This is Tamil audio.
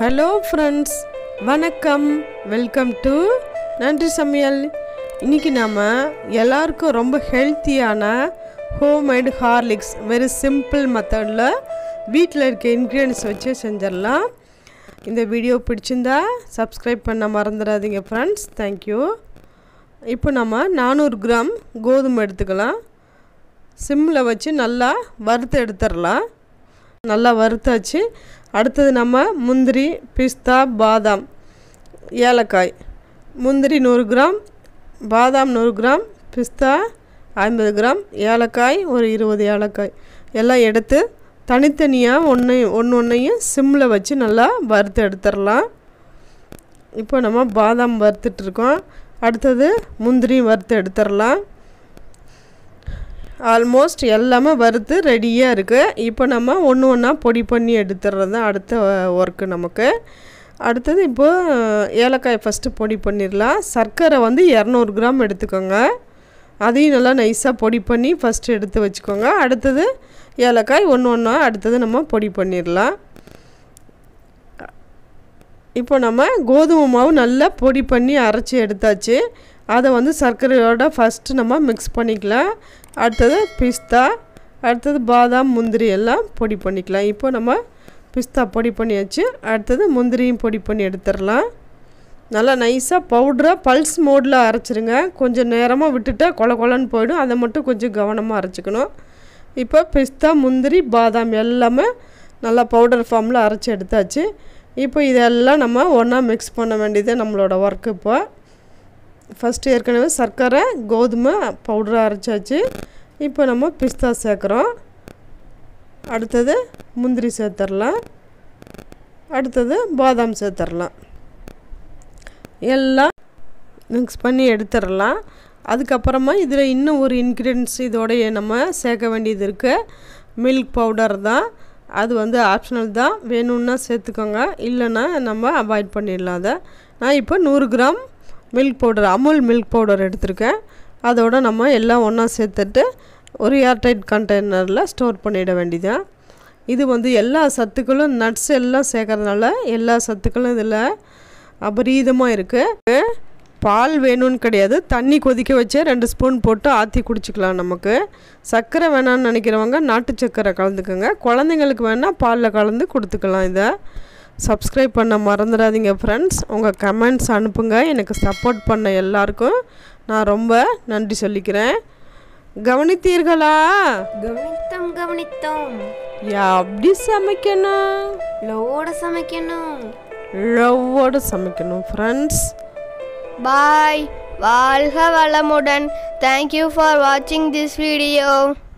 ஹலோ ஃப்ரெண்ட்ஸ் வணக்கம் வெல்கம் டு நன்றி சமையல் இன்றைக்கி நாம் எல்லாருக்கும் ரொம்ப ஹெல்த்தியான ஹோம்மேடு ஹார்லிக்ஸ் வெரி சிம்பிள் மெத்தடில் வீட்டில் இருக்க இன்க்ரீடியன்ஸ் வச்சு செஞ்சிடலாம் இந்த வீடியோ பிடிச்சிருந்தா சப்ஸ்கிரைப் பண்ண மறந்துடாதீங்க ஃப்ரெண்ட்ஸ் தேங்க்யூ இப்போ நம்ம நானூறு கிராம் கோதுமை எடுத்துக்கலாம் சிம்மில் வச்சு நல்லா வறுத்து எடுத்துடலாம் நல்லா வறுத்தாச்சு அடுத்தது நம்ம முந்திரி பிஸ்தா பாதாம் ஏலக்காய் முந்திரி நூறு கிராம் பாதாம் நூறு கிராம் பிஸ்தா ஐம்பது கிராம் ஏலக்காய் ஒரு இருபது ஏலக்காய் எல்லாம் எடுத்து தனித்தனியாக ஒன்று ஒன்று ஒன்றையும் சிம்மில் வச்சு நல்லா வறுத்து எடுத்துடலாம் இப்போ நம்ம பாதாம் வறுத்துட்ருக்கோம் அடுத்தது முந்திரியும் வறுத்து எடுத்துடலாம் ஆல்மோஸ்ட் எல்லாமே வறுத்து ரெடியாக இருக்குது இப்போ நம்ம ஒன்று ஒன்றா பொடி பண்ணி எடுத்துடுறது தான் அடுத்த ஒர்க்கு நமக்கு அடுத்தது இப்போது ஏலக்காய் ஃபஸ்ட்டு பொடி பண்ணிடலாம் சர்க்கரை வந்து இரநூறு கிராம் எடுத்துக்கோங்க அதையும் நல்லா நைஸாக பொடி பண்ணி ஃபஸ்ட்டு எடுத்து வச்சுக்கோங்க அடுத்தது ஏலக்காய் ஒன்று ஒன்றா அடுத்தது நம்ம பொடி பண்ணிடலாம் இப்போ நம்ம கோதுமை மாவு நல்லா பொடி பண்ணி அரைச்சி எடுத்தாச்சு அதை வந்து சர்க்கரையோட ஃபஸ்ட்டு நம்ம மிக்ஸ் பண்ணிக்கலாம் அடுத்தது பிஸ்தா அடுத்தது பாதாம் முந்திரி எல்லாம் பொடி பண்ணிக்கலாம் இப்போ நம்ம பிஸ்தா பொடி பண்ணியாச்சு அடுத்தது முந்திரியும் பொடி பண்ணி எடுத்துடலாம் நல்லா நைஸாக பவுட்ராக பல்ஸ் மோடில் அரைச்சிருங்க கொஞ்சம் நேரமாக விட்டுட்டா கொல கொலன்னு போயிடும் அதை மட்டும் கொஞ்சம் கவனமாக அரைச்சிக்கணும் இப்போ பிஸ்தா முந்திரி பாதாம் எல்லாமே நல்லா பவுடர் ஃபார்மில் அரைச்சி எடுத்தாச்சு இப்போ இதெல்லாம் நம்ம ஒன்றா மிக்ஸ் பண்ண வேண்டியது நம்மளோட ஒர்க்கு இப்போ ஃபஸ்ட்டு ஏற்கனவே சர்க்கரை கோதுமை பவுடரை அரைச்சாச்சு இப்போ நம்ம பிஸ்தா சேர்க்குறோம் அடுத்தது முந்திரி சேர்த்துடலாம் அடுத்தது பாதாம் சேர்த்துடலாம் எல்லாம் மிக்ஸ் பண்ணி எடுத்துடலாம் அதுக்கப்புறமா இதில் இன்னும் ஒரு இன்க்ரீடியன்ஸ் இதோடைய நம்ம சேர்க்க வேண்டியது இருக்குது மில்க் பவுடர் தான் அது வந்து ஆப்ஷனல் தான் வேணும்னா சேர்த்துக்கோங்க இல்லைன்னா நம்ம அவாய்ட் பண்ணிடலாம் அதை நான் இப்போ நூறு gram milk powder Amul milk powder எடுத்திருக்கேன் அதோட நம்ம எல்லாம் ஒன்றா சேர்த்துட்டு ஒரு ஏர்டைட் கண்டெய்னரில் ஸ்டோர் பண்ணிட வேண்டியதான் இது வந்து எல்லா சத்துக்களும் நட்ஸ் எல்லாம் சேர்க்கறதுனால எல்லா சத்துக்களும் இதில் அபரீதமாக இருக்குது பால் வேணும்னு கிடையாது தண்ணி கொதிக்க வச்சு ரெண்டு ஸ்பூன் போட்டு ஆற்றி குடிச்சிக்கலாம் நமக்கு சர்க்கரை வேணான்னு நினைக்கிறவங்க நாட்டு சர்க்கரை கலந்துக்கோங்க குழந்தைங்களுக்கு வேணால் பாலில் கலந்து கொடுத்துக்கலாம் இதை சப்ஸ்கிரைப் பண்ண மறந்துடாதீங்க ஃப்ரெண்ட்ஸ் உங்கள் கமெண்ட்ஸ் அனுப்புங்க எனக்கு சப்போர்ட் பண்ண எல்லாருக்கும் நான் ரொம்ப நன்றி சொல்லிக்கிறேன் கவனித்தீர்களா கவனித்தோம் கவனித்தோம் எப்படி சமைக்கணும் லோட சமைக்கணும் லவ்வோடு சமைக்கணும் ஃப்ரெண்ட்ஸ் பாய் வாழ்க வளமுடன் தேங்க்யூ ஃபார் வாட்சிங் திஸ் வீடியோ